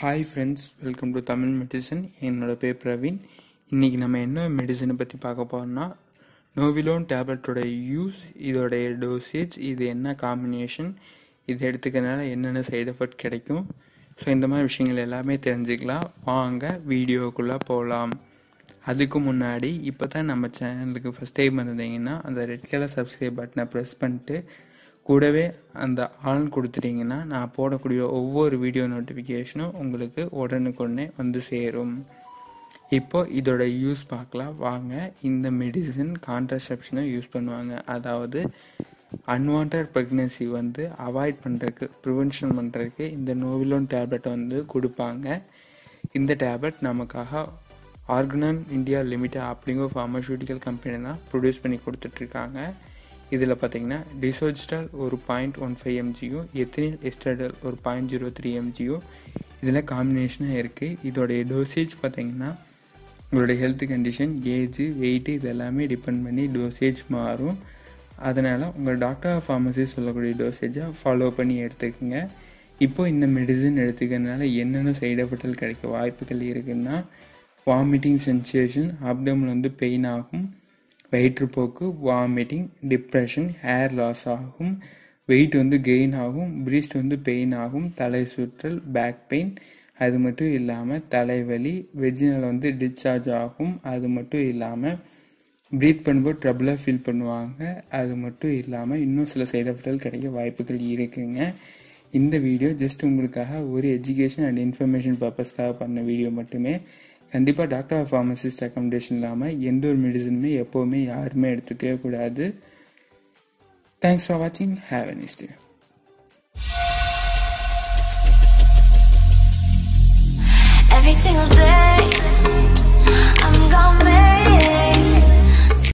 hi friends welcome to Tamil medicine என்னோட பேர் பிரவீன் இன்றைக்கி நம்ம என்ன மெடிசனை பற்றி பார்க்க போகிறோம்னா நோவிலோன் டேப்லெட்டோட யூஸ் இதோடைய டோசேஜ் இது என்ன காம்பினேஷன் இது எடுத்துக்கிறதுனால என்னென்ன சைடு எஃபெக்ட் கிடைக்கும் ஸோ இந்த மாதிரி விஷயங்கள் எல்லாமே தெரிஞ்சுக்கலாம் வாங்க வீடியோக்குள்ளே போகலாம் அதுக்கு முன்னாடி இப்போ தான் நம்ம சேனலுக்கு ஃபஸ்ட் டைம் வந்திருந்தீங்கன்னா அந்த ரெட் கலர் சப்ஸ்கிரைப் பட்டனை ப்ரெஸ் பண்ணிட்டு கூடவே அந்த ஆன் கொடுத்துட்டிங்கன்னா நான் போடக்கூடிய ஒவ்வொரு வீடியோ நோட்டிஃபிகேஷனும் உங்களுக்கு உடனுக்குடனே வந்து சேரும் இப்போ இதோட யூஸ் பார்க்கலாம் வாங்க இந்த மெடிசன் கான்ட்ரசெப்ஷனை யூஸ் பண்ணுவாங்க அதாவது அன்வான்ட் ப்ரெக்னென்சி வந்து அவாய்ட் பண்ணுறதுக்கு ப்ரிவென்ஷன் பண்ணுறதுக்கு இந்த நோவிலோன் டேப்லெட் வந்து கொடுப்பாங்க இந்த டேப்லெட் நமக்காக ஆர்கனன் இந்தியா லிமிடெட் அப்படிங்கிற ஃபார்மசூட்டிக்கல் கம்பெனி தான் ப்ரொடியூஸ் பண்ணி கொடுத்துட்ருக்காங்க இதில் பார்த்தீங்கன்னா டிசோஜிஸ்டால் ஒரு பாயிண்ட் ஒன் ஃபைவ் எம்ஜியும் எத்தினில் எஸ்டடல் ஒரு பாயிண்ட் ஜீரோ த்ரீ எம்ஜியும் இதில் காம்பினேஷனாக இருக்குது இதோடைய டோசேஜ் பார்த்தீங்கன்னா உங்களுடைய ஹெல்த் கண்டிஷன் ஏஜ் வெயிட்டு இது எல்லாமே டிபெண்ட் பண்ணி டோசேஜ் மாறும் அதனால் உங்கள் டாக்டர் ஃபார்மசி சொல்லக்கூடிய டோசேஜை ஃபாலோ பண்ணி எடுத்துக்கோங்க இப்போ இந்த மெடிசன் எடுத்துக்கிறதுனால என்னென்ன சைடு எஃபெக்ட்கள் கிடைக்க வாய்ப்புகள் இருக்குன்னா வாமிட்டிங் சென்சேஷன் அப்டமில் வந்து பெயின் ஆகும் வயிற்றுப்போக்கு வாமிட்டிங் டிப்ரெஷன் ஹேர் லாஸ் ஆகும் வெயிட் வந்து கெயின் ஆகும் பிரீஸ்ட் வந்து பெயின் ஆகும் தலை சுற்றல் பேக் பெயின் அது மட்டும் இல்லாமல் தலைவலி வெஜினல் வந்து டிஸ்சார்ஜ் ஆகும் அது மட்டும் இல்லாமல் ப்ரீத் பண்ணும்போது ட்ரபிளாக ஃபீல் பண்ணுவாங்க அது மட்டும் இல்லாமல் இன்னும் சில சைடு எஃபெக்ட்கள் கிடைக்க வாய்ப்புகள் இருக்குங்க இந்த வீடியோ ஜஸ்ட் உங்களுக்காக ஒரு எஜுகேஷன் அண்ட் இன்ஃபர்மேஷன் பர்பஸ்க்காக பண்ண வீடியோ மட்டுமே கண்டிப்பாக டாக்டர் ஆஃப் ஃபார்மசிஸ்ட் ரெக்கமெண்டேஷன் இல்லாமல் எந்த ஒரு மெடிசனுமே எப்போவுமே யாருமே எடுத்துக்கவே கூடாது தேங்க்ஸ் ஃபார் வாட்சிங் ஹேவ் அ நெஸ்ட்